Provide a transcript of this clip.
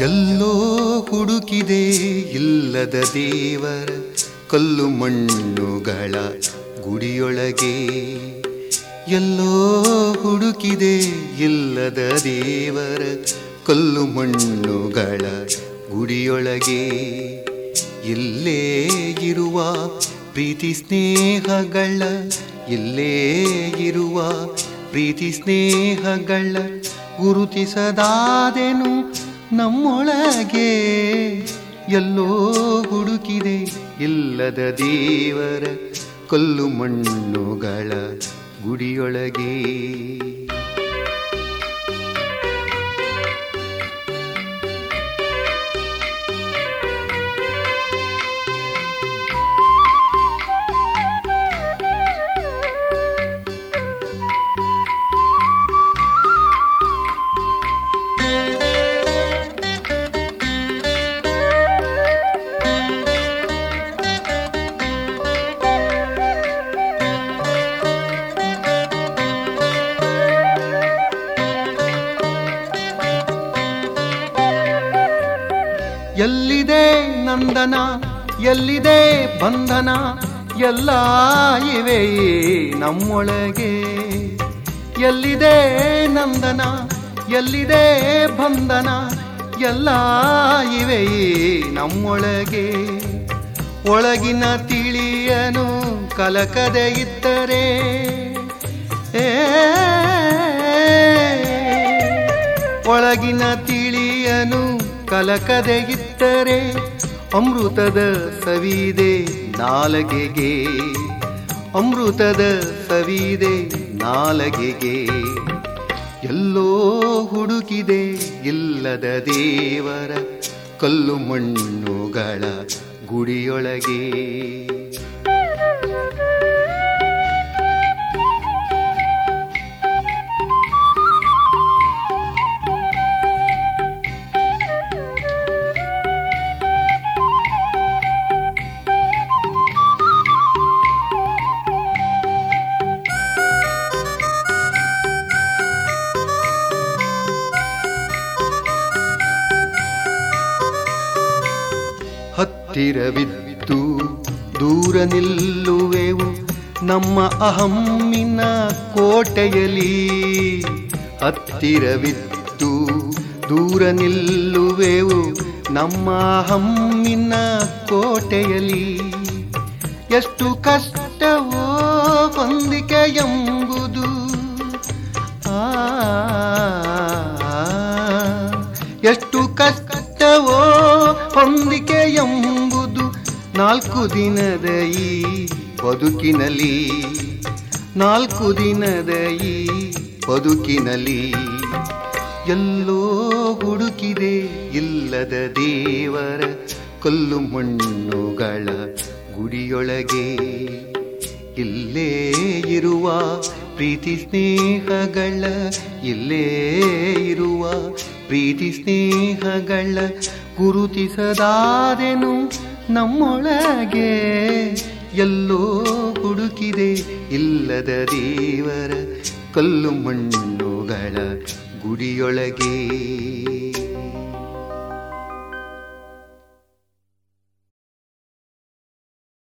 ಎಲ್ಲೋ ಹುಡುಕಿದೆ ಇಲ್ಲದ ದೇವರ ಕಲ್ಲು ಮಣ್ಣುಗಳ ಗುಡಿಯೊಳಗೆ ಎಲ್ಲೋ ಹುಡುಕಿದೆ ಇಲ್ಲದ ದೇವರ ಕಲ್ಲು ಮಣ್ಣುಗಳ ಗುಡಿಯೊಳಗೆ ಇಲ್ಲೇ ಇರುವ ಪ್ರೀತಿ ಸ್ನೇಹಗಳ ಇಲ್ಲೇ ಇರುವ ಪ್ರೀತಿ ಸ್ನೇಹಗಳ ಗುರುತಿಸದಾದೆನು ನಮ್ಮೊಳಗೆ ಎಲ್ಲೋ ಹುಡುಕಿದೆ ಇಲ್ಲದ ದೇವರ ಕಲ್ಲು ಮಣ್ಣುಗಳ ಗುಡಿಯೊಳಗೆ ಎಲ್ಲಿದೆ ನಂದನ ಎಲ್ಲಿದೆ ಬಂಧನ ಎಲ್ಲ ಇವೆ ನಮ್ಮೊಳಗೆ ಎಲ್ಲಿದೆ ನಂದನ ಎಲ್ಲಿದೆ ಬಂಧನ ಎಲ್ಲ ಇವೆ ನಮ್ಮೊಳಗೆ ಒಳಗಿನ ತಿಳಿಯನು ಕಲಕದೆ ಇದ್ದರೆ ಏ ಒಳಗಿನ ತಿಳಿಯನು ಕಲಕದೆ ಇದ್ದರೆ ಅಮೃತದ ಸವಿದೆ ನಾಲಗೆಗೆ ಅಮೃತದ ಸವಿದೆ ನಾಲಗೆಗೆ ಎಲ್ಲೋ ಹುಡುಕಿದೆ ಇಲ್ಲದ ದೇವರ ಕಲ್ಲು ಮಣ್ಣುಗಳ ಗುಡಿಯೊಳಗೆ ಹತ್ತಿರವಿದ್ದು ದೂರ ನಿಲ್ಲುವೆವು ನಮ್ಮ ಅಹಮ್ಮಿನ ಕೋಟೆಯಲಿ ಹತ್ತಿರವಿದ್ದು ದೂರ ನಿಲ್ಲುವೆವು ನಮ್ಮ ಅಹಮ್ಮಿನ ಕೋಟೆಯಲಿ ಎಷ್ಟು ಕಷ್ಟವೋ ಹೊಂದಿಕೆ ಎಂಬುದು ಆ ಎಷ್ಟು ಕಷ್ಟವೋ ಹೊಂದಿಕೆ ಎಂಬುದು ನಾಲ್ಕು ದಿನದ ಈ ಬದುಕಿನಲ್ಲಿ ನಾಲ್ಕು ದಿನದ ಈ ಬದುಕಿನಲ್ಲಿ ಎಲ್ಲೋ ಹುಡುಕಿದೆ ಇಲ್ಲದ ದೇವರ ಕಲ್ಲು ಮಣ್ಣುಗಳ ಗುಡಿಯೊಳಗೆ ಇಲ್ಲೇ ಇರುವ ಪ್ರೀತಿ ಸ್ನೇಹಗಳ ಇಲ್ಲೇ ಇರುವ ಪ್ರೀತಿ ಸ್ನೇಹಗಳ ಗುರುತಿಸದಾದೆನು ನಮ್ಮೊಳಗೆ ಎಲ್ಲೋ ಹುಡುಕಿದೆ ಇಲ್ಲದ ದೇವರ ಕಲ್ಲು ಮಣ್ಣುಗಳ ಗುಡಿಯೊಳಗೆ